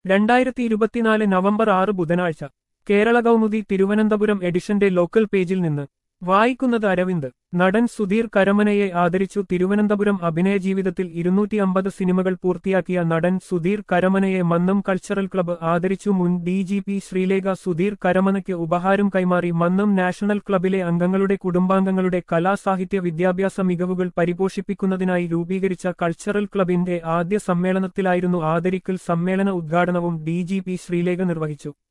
രണ്ടായിരത്തി ഇരുപത്തിനാല് നവംബർ ആറ് ബുധനാഴ്ച കേരള കൗമുദി തിരുവനന്തപുരം എഡിഷന്റെ ലോക്കൽ പേജിൽ നിന്ന് വായിക്കുന്നത് അരവിന്ദ് നടൻ സുധീർ കരമനയെ ആദരിച്ചു തിരുവനന്തപുരം അഭിനയ ജീവിതത്തിൽ ഇരുന്നൂറ്റി അമ്പത് സിനിമകൾ പൂർത്തിയാക്കിയ നടൻ സുധീർ കരമനയെ മന്നം കൾച്ചറൽ ക്ലബ്ബ് ആദരിച്ചു മുൻ D G P Sreelekha Sudheer കരമനയ്ക്ക് ഉപഹാരം കൈമാറി മന്നം നാഷണൽ ക്ലബിലെ അംഗങ്ങളുടെ കുടുംബാംഗങ്ങളുടെ കലാസാഹിത്യ വിദ്യാഭ്യാസ മികവുകൾ പരിപോഷിപ്പിക്കുന്നതിനായി രൂപീകരിച്ച കൾച്ചറൽ ക്ലബിന്റെ ആദ്യ സമ്മേളനത്തിലായിരുന്നു ആദരിക്കൽ സമ്മേളന ഉദ്ഘാടനവും ഡി ജി പി ശ്രീലേഖ നിർവഹിച്ചു